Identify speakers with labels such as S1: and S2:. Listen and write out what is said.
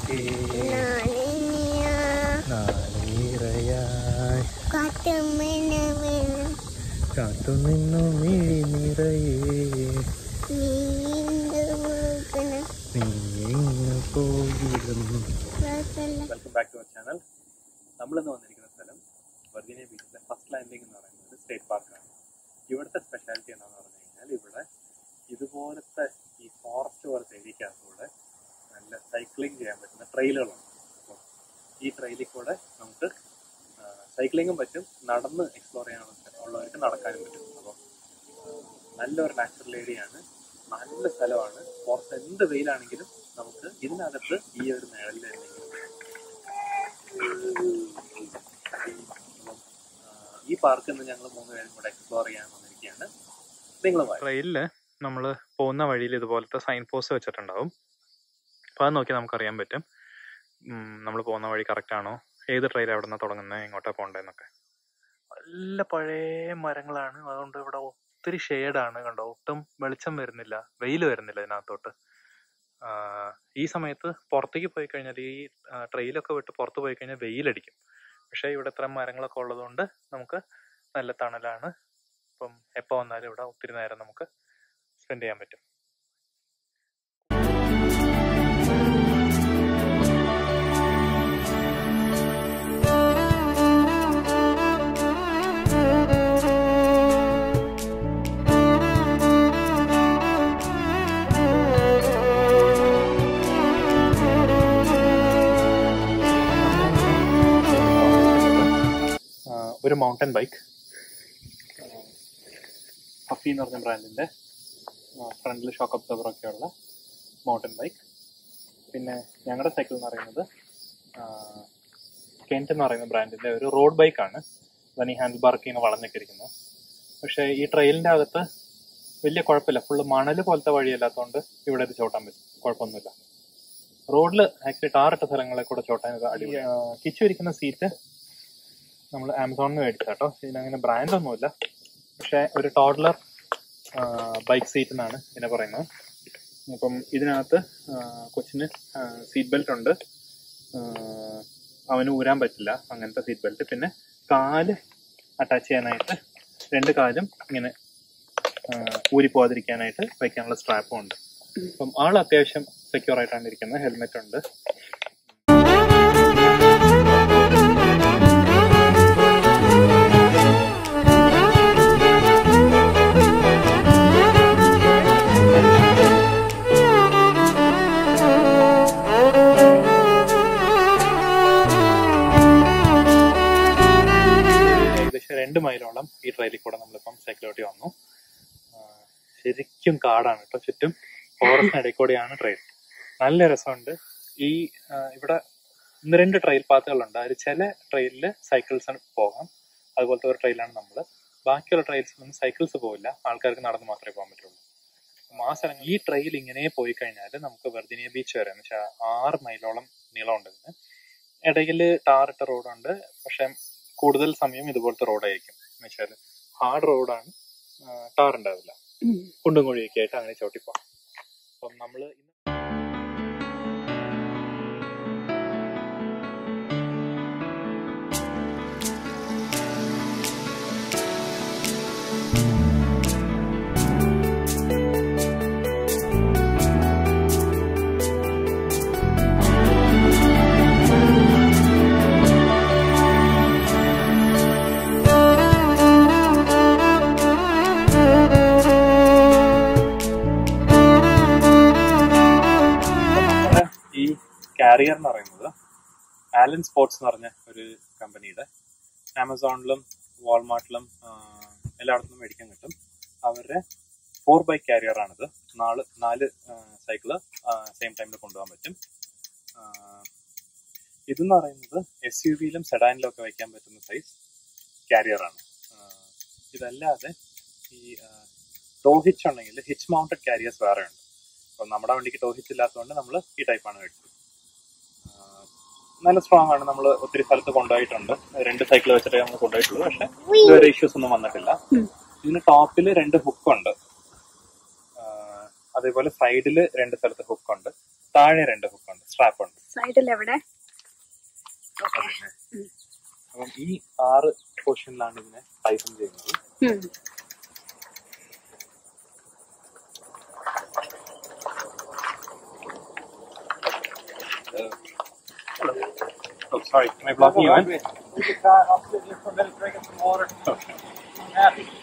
S1: നാളിനിയ
S2: നാളീറയായി
S1: കാട്ടുമണ വേണം
S2: കാത്തുനിന്നു മിഴി നിറയെ
S1: നീന്തു പോകണം
S2: നീ എങ്ങു പോകിടുന്നു
S1: വാസല
S2: welcome back to our channel നമ്മളിന്ന് വന്നിരിക്കുന്ന സ്ഥലം വെർഗീനിയ ബീച്ചിലെ ഫസ്റ്റ് ലാൻഡിംഗ് എന്ന് പറയുന്നത് സ്റ്റേറ്റ് പാർക്കാണ് ഇവിടുത്തെ സ്പെഷ്യാലിറ്റി എന്താണെന്ന് പറഞ്ഞു കഴിഞ്ഞാൽ ഇവിടെ ഇതുപോലത്തെ ഈ ഫോറസ്റ്റ് പോലത്തെ ഏരിയക്കകത്തൂടെ നല്ല സൈക്ലിംഗ് ചെയ്യാൻ പറ്റുന്ന ട്രെയിലുകളുണ്ട് അപ്പോൾ ഈ ട്രെയിലിൽ കൂടെ നമുക്ക് സൈക്ലിങ്ങും പറ്റും നടന്ന് എക്സ്പ്ലോർ ചെയ്യാൻ ഉള്ളവർക്ക് നടക്കാനും പറ്റും അപ്പോൾ നല്ലൊരു നാച്ചുറൽ ഏരിയയാണ് നല്ല സ്ഥലമാണ് പുറത്ത് എന്ത് വെയിലാണെങ്കിലും നമുക്ക് ഇതിനകത്ത് ഈ ഒരു നിഴലിൽ എന്തെങ്കിലും അപ്പം, ആ, ഈ പാർക്ക് ഇന്ന് ഞങ്ങൾ മൂന്ന് പേരും കൂടെ എക്സ്പ്ലോർ ചെയ്യാൻ വന്നിരിക്കുകയാണ് നിങ്ങളുമായി
S3: ട്രെയിനിൽ നമ്മൾ പോകുന്ന വഴിയിൽ ഇതുപോലത്തെ സൈൻ പോസ്റ്റ് വെച്ചിട്ടുണ്ടാവും അപ്പോൾ അത് നോക്കി നമുക്കറിയാൻ പറ്റും നമ്മൾ പോകുന്ന വഴി കറക്റ്റ് ആണോ ഏത് ട്രെയിൽ എവിടെ നിന്നാണ് തുടങ്ങുന്നത് എങ്ങോട്ടാണ് പോകേണ്ടതെന്നൊക്കെ നല്ല പഴയ മരങ്ങളാണ് അതുകൊണ്ട് ഇവിടെ ഒത്തിരി ഷെയ്ഡാണ് കണ്ടോ ഒട്ടും വെളിച്ചം വരുന്നില്ല വെയിൽ വരുന്നില്ല ഇതിനകത്തോട്ട് ആ, ഈ സമയത്ത് പുറത്തേക്ക് പോയി കഴിഞ്ഞാൽ ഈ ട്രെയിലൊക്കെ വിട്ട് പുറത്ത് പോയി കഴിഞ്ഞാൽ വെയിലടിക്കും പക്ഷേ ഇവിടെ ഇത്ര മരങ്ങളൊക്കെ ഉള്ളതുകൊണ്ട് നമുക്ക് നല്ല തണലാണ് ഇപ്പം എപ്പോൾ വന്നാലും ഇവിടെ ഒത്തിരി നേരം നമുക്ക് സ്പെൻഡ് ചെയ്യാൻ പറ്റും ആ, ഒരു മൗണ്ടൻ ബൈക്ക് ഹഫി എന്ന് പറഞ്ഞ ബ്രാൻഡിന്റെ ഫ്രണ്ടിൽ ഷോക്ക് അബ്സർവർ ഒക്കെ ഉള്ള മൗണ്ടൻ ബൈക്ക് പിന്നെ ഞങ്ങളുടെ സൈക്കിൾ എന്ന് പറയുന്നത് കെൻറ്റ് എന്ന് പറയുന്ന ബ്രാൻഡിന്റെ ഒരു റോഡ് ബൈക്കാണ് അതിന് ഈ ഹാൻഡിൽ ബാർക്ക് ഇങ്ങനെ വളഞ്ഞൊക്കെ ഇരിക്കുന്നത് പക്ഷേ ഈ ട്രെയിലിന്റെ അകത്ത് വലിയ കുഴപ്പമില്ല ഫുള്ള് മണൽ പോലത്തെ വഴിയല്ലാത്തതുകൊണ്ട് ഇവിടെ ഇത് ചോട്ടാൻ പറ്റും കുഴപ്പമൊന്നുമില്ല റോഡിൽ ആക്ച്വലി ടാറിട്ട സ്ഥലങ്ങളിൽ കൂടെ ചോട്ടാൻ ഇത് അടിപൊളി ആ, കിച്ചു ഇരിക്കുന്ന സീറ്റ് നമ്മൾ ആമസോണിൽ നിന്ന് മേടിച്ച കേട്ടോ ഇതിനങ്ങനെ ബ്രാൻഡ് ഒന്നുമില്ല പക്ഷെ ഒരു ടോഡ്ലർ ബൈക്ക് സീറ്റ് എന്നാണ് ഇതിനെ പറയുന്നത് അപ്പം ഇതിനകത്ത് ആ, കൊച്ചിന് സീറ്റ് ബെൽറ്റ് ഉണ്ട് ആ, അവന് ഊരാൻ പറ്റില്ല അങ്ങനത്തെ സീറ്റ് ബെൽറ്റ് പിന്നെ കാല് അറ്റാച്ച് ചെയ്യാനായിട്ട് രണ്ട് കാലും ഇങ്ങനെ ആ, ഊരിപ്പോവാതിരിക്കാനായിട്ട് വയ്ക്കാനുള്ള സ്ട്രാപ്പും ഉണ്ട് അപ്പം ആൾ അത്യാവശ്യം സെക്യൂർ ആയിട്ടാണ് ഇരിക്കുന്നത് ഹെൽമെറ്റ് ഉണ്ട് ഏകദേശം രണ്ട് മൈലോളം ഈ ട്രെയിലിൽ കൂടെ നമ്മളിപ്പം സൈക്കിളോട്ടി വന്നു ആ, ശരിക്കും കാടാണ് കേട്ടോ ചുറ്റും ഫോറസ്റ്റിനിടയിൽ കൂടെയാണ് ട്രെയിൽ നല്ല രസമുണ്ട് ഈ ആ, ഇവിടെ ഒന്ന് രണ്ട് ട്രെയിൽ പാത്തുകളുണ്ട് അതിൽ ചില ട്രെയിലിൽ സൈക്കിൾസ് പോകാം അതുപോലത്തെ ഒരു ട്രെയിലാണ് നമ്മൾ ബാക്കിയുള്ള ട്രെയിൽസിലൊന്നും സൈക്കിൾസ് പോവില്ല ആൾക്കാർക്ക് നടന്ന് മാത്രമേ പോകാൻ പറ്റുള്ളൂ അപ്പം ആ സ്ഥലം ഈ ട്രെയിൽ ഇങ്ങനെ പോയി കഴിഞ്ഞാൽ നമുക്ക് വെർജിനിയ ബീച്ച് വരെ എന്ന് വെച്ചാൽ ആറ് മൈലോളം നീളമുണ്ട് ഇതിന് ഇടയിൽ ടാറിട്ട റോഡുണ്ട് പക്ഷെ കൂടുതൽ സമയം ഇതുപോലത്തെ റോഡായിരിക്കും എന്ന് വെച്ചാൽ ഹാർഡ് റോഡാണ് ടാർ ഉണ്ടാവില്ല കുണ്ടും കുഴിയൊക്കെ ആയിട്ട് അങ്ങനെ ചവിട്ടി പോകാം അപ്പം നമ്മൾ നമ്മുടെ ഈ കാരിയർ എന്ന് പറയുന്നത് ആലൻ സ്പോർട്സ് എന്ന് പറഞ്ഞ ഒരു കമ്പനിയുടെ ആമസോണിലും വാൾമാർട്ടിലും എല്ലായിടത്തും മേടിക്കാൻ കിട്ടും അവരുടെ ഫോർ ബൈക്ക് കാരിയർ ആണിത് നാല് നാല് സൈക്കിള് സെയിം ടൈമിൽ കൊണ്ടുപോകാൻ പറ്റും ആ, ഇതെന്ന് പറയുന്നത് എസ് യു വിയിലും സെഡാനിലും ഒക്കെ വയ്ക്കാൻ പറ്റുന്ന സൈസ് കാരിയർ ആണ് ആ, ഇതല്ലാതെ ഈ ടോ ഹിച്ച് ഉണ്ടെങ്കിൽ ഹിച്ച് മൗണ്ടഡ് കാരിയേഴ്സ് വേറെ ഉണ്ട് അപ്പം നമ്മുടെ വണ്ടിക്ക് ടോ ഹിച്ച് ഇല്ലാത്തതുകൊണ്ട് നമ്മൾ ഈ ടൈപ്പാണ് മേടിച്ചത് ആ, നല്ല സ്ട്രോങ് ആണ് നമ്മൾ ഒത്തിരി സ്ഥലത്ത് കൊണ്ടുപോയിട്ടുണ്ട് രണ്ട് സൈക്കിൾ വെച്ചിട്ടേ നമ്മൾ കൊണ്ടുപോയിട്ടുള്ളൂ പക്ഷെ ഇതുവരെ ഇഷ്യൂസ് ഒന്നും വന്നിട്ടില്ല ഇതിന് ടോപ്പിൽ രണ്ട് ഹുക്ക് ഉണ്ട് ആ, അതേപോലെ സൈഡിൽ രണ്ട് സ്ഥലത്ത് ഹുക്ക് ഉണ്ട് താഴെ രണ്ട് ഹുക്ക് ഉണ്ട് സ്ട്രാപ്പ് ഉണ്ട്
S4: സൈഡിൽ എവിടെ
S3: അതന്നെ. അപ്പം ഈ ആറ് പോർഷനിലാണ് ഇതിനെ ടൈസൺ ചെയ്യുന്നത്
S4: ഉം.
S3: Oh, sorry, am I blocking you in?
S2: I'll sit here for a minute drinking some water. I'm happy.